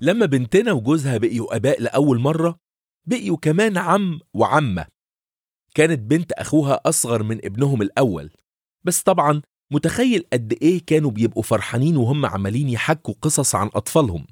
لما بنتنا وجوزها بقيوا آباء لأول مرة بقيوا كمان عم وعمة كانت بنت أخوها أصغر من ابنهم الأول بس طبعا متخيل قد إيه كانوا بيبقوا فرحانين وهم عمالين يحكوا قصص عن أطفالهم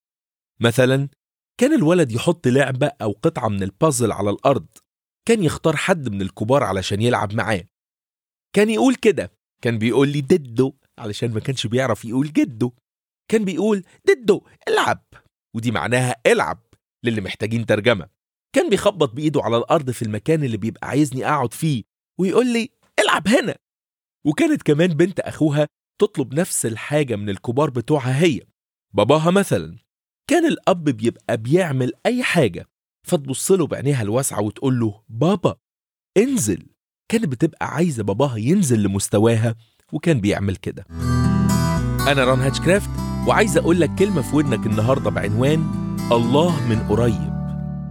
مثلا كان الولد يحط لعبة أو قطعة من البازل على الأرض كان يختار حد من الكبار علشان يلعب معاه كان يقول كده كان بيقول لي ددو علشان ما كانش بيعرف يقول جدو كان بيقول ددو العب ودي معناها العب للي محتاجين ترجمة كان بيخبط بإيده على الأرض في المكان اللي بيبقى عايزني أقعد فيه ويقول لي العب هنا وكانت كمان بنت أخوها تطلب نفس الحاجة من الكبار بتوعها هي باباها مثلا كان الأب بيبقى بيعمل أي حاجة فتبص له بعينيها الواسعة وتقول له بابا انزل كانت بتبقى عايزة باباها ينزل لمستواها وكان بيعمل كده أنا ران هاتشكرافت وعايز أقول لك كلمة في ودنك النهاردة بعنوان الله من قريب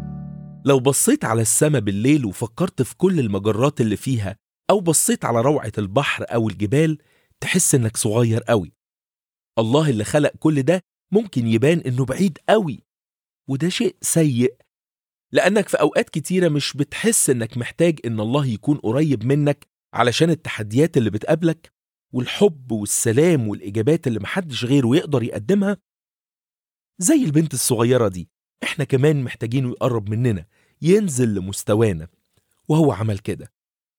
لو بصيت على السماء بالليل وفكرت في كل المجرات اللي فيها أو بصيت على روعة البحر أو الجبال تحس إنك صغير قوي الله اللي خلق كل ده ممكن يبان إنه بعيد قوي وده شيء سيء لأنك في أوقات كتيرة مش بتحس إنك محتاج إن الله يكون قريب منك علشان التحديات اللي بتقابلك والحب والسلام والإجابات اللي محدش غيره يقدر يقدمها زي البنت الصغيرة دي إحنا كمان محتاجينه يقرب مننا ينزل لمستوانا وهو عمل كده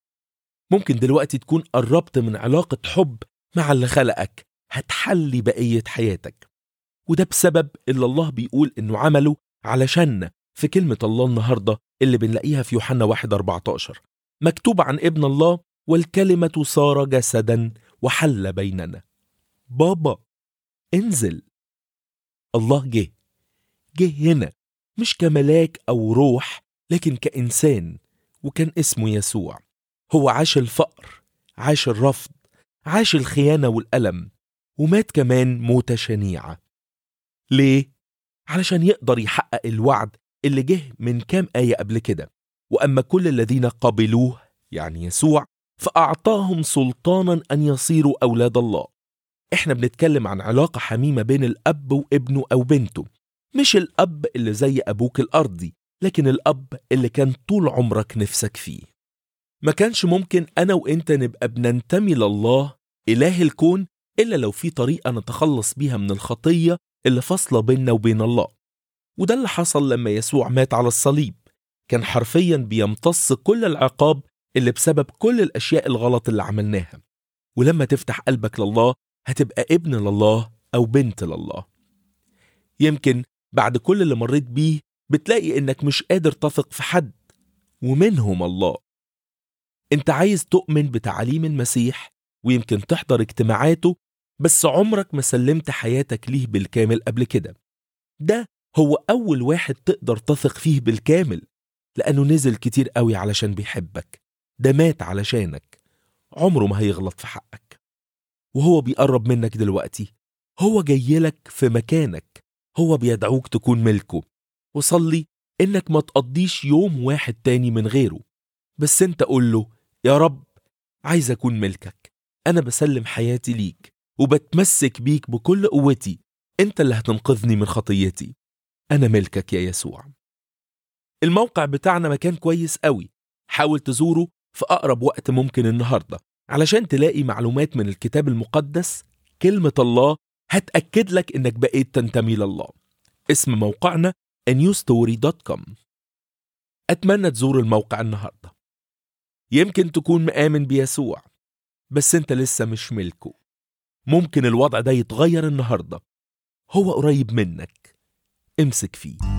ممكن دلوقتي تكون قربت من علاقة حب مع اللي خلقك هتحلي بقية حياتك وده بسبب اللي الله بيقول إنه عمله علشان في كلمة الله النهاردة اللي بنلاقيها في يوحنا 1 14 مكتوب عن ابن الله والكلمة صار جسدا وحل بيننا بابا انزل الله جه جه هنا مش كملاك أو روح لكن كإنسان وكان اسمه يسوع هو عاش الفقر عاش الرفض عاش الخيانة والألم ومات كمان موتة شنيعة ليه؟ علشان يقدر يحقق الوعد اللي جه من كام آية قبل كده وأما كل الذين قبلوه يعني يسوع فأعطاهم سلطانا أن يصيروا أولاد الله إحنا بنتكلم عن علاقة حميمة بين الأب وابنه أو بنته مش الأب اللي زي أبوك الأرضي لكن الأب اللي كان طول عمرك نفسك فيه ما كانش ممكن أنا وإنت نبقى بننتمي لله إله الكون إلا لو في طريقة نتخلص بيها من الخطية اللي فاصلة بيننا وبين الله وده اللي حصل لما يسوع مات على الصليب كان حرفيا بيمتص كل العقاب اللي بسبب كل الأشياء الغلط اللي عملناها ولما تفتح قلبك لله هتبقى ابن لله أو بنت لله يمكن بعد كل اللي مريت بيه بتلاقي إنك مش قادر تثق في حد ومنهم الله انت عايز تؤمن بتعاليم المسيح ويمكن تحضر اجتماعاته بس عمرك ما سلمت حياتك ليه بالكامل قبل كده ده هو أول واحد تقدر تثق فيه بالكامل لأنه نزل كتير قوي علشان بيحبك ده مات علشانك عمره ما هيغلط في حقك وهو بيقرب منك دلوقتي هو جايلك في مكانك هو بيدعوك تكون ملكه وصلي إنك ما تقضيش يوم واحد تاني من غيره بس انت قول له يا رب عايز أكون ملكك أنا بسلم حياتي ليك وبتمسك بيك بكل قوتي انت اللي هتنقذني من خطيتي أنا ملكك يا يسوع الموقع بتاعنا مكان كويس قوي حاول تزوره في أقرب وقت ممكن النهاردة علشان تلاقي معلومات من الكتاب المقدس كلمة الله هتأكد لك إنك بقيت تنتمي لله اسم موقعنا newstory.com أتمنى تزور الموقع النهاردة يمكن تكون مآمن بيسوع بس انت لسه مش ملكه ممكن الوضع ده يتغير النهاردة هو قريب منك امسك فيه